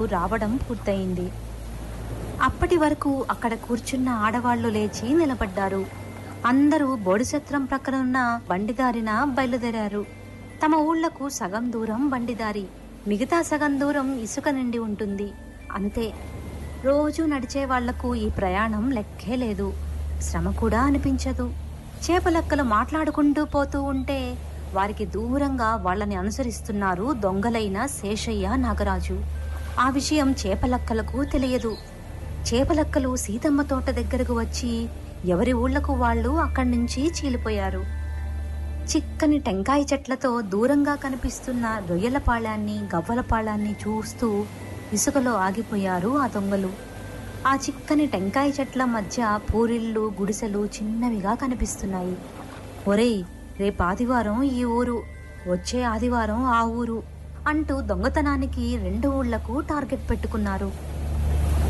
రావడం పూర్తయింది అప్పటి వరకు అక్కడ కూర్చున్న ఆడవాళ్లు లేచి నిలబడ్డారు అందరూ బోడిసత్రం ప్రక్కన ఉన్న బండిదారిన బయలుదేరారు తమ ఊళ్లకు సగం దూరం బండిదారి మిగతా సగం దూరం ఇసుక నిండి ఉంటుంది అంతే రోజు నడిచే వాళ్లకు ఈ ప్రయాణం లెక్కే లేదు శ్రమ కూడా అనిపించదు చేపలక్కలు మాట్లాడుకుంటూ పోతూ ఉంటే వారికి దూరంగా వాళ్ళని అనుసరిస్తున్నారు దొంగలైన శేషయ్య నాగరాజు ఆ విషయం చేపలక్కలకు తెలియదు చేపలక్కలు సీతమ్మ తోట దగ్గరకు వచ్చి ఎవరి ఊళ్లకు వాళ్ళు అక్కడి నుంచి చీలిపోయారు చిక్కని టెంకాయ చెట్లతో దూరంగా కనిపిస్తున్న రొయ్యలపాళాన్ని గవ్వలపాళాన్ని చూస్తూ ఇసుకలో ఆగిపోయారు ఆ దొంగలు ఆ చిక్కని టెంకాయ చెట్ల మధ్య పూరిళ్ళు గుడిసెలు చిన్నవిగా కనిపిస్తున్నాయి ఒరేయ్ రేపు ఆదివారం ఈ ఊరు వచ్చే ఆదివారం ఆ ఊరు అంటూ దొంగతనానికి రెండు ఊళ్లకు టార్గెట్ పెట్టుకున్నారు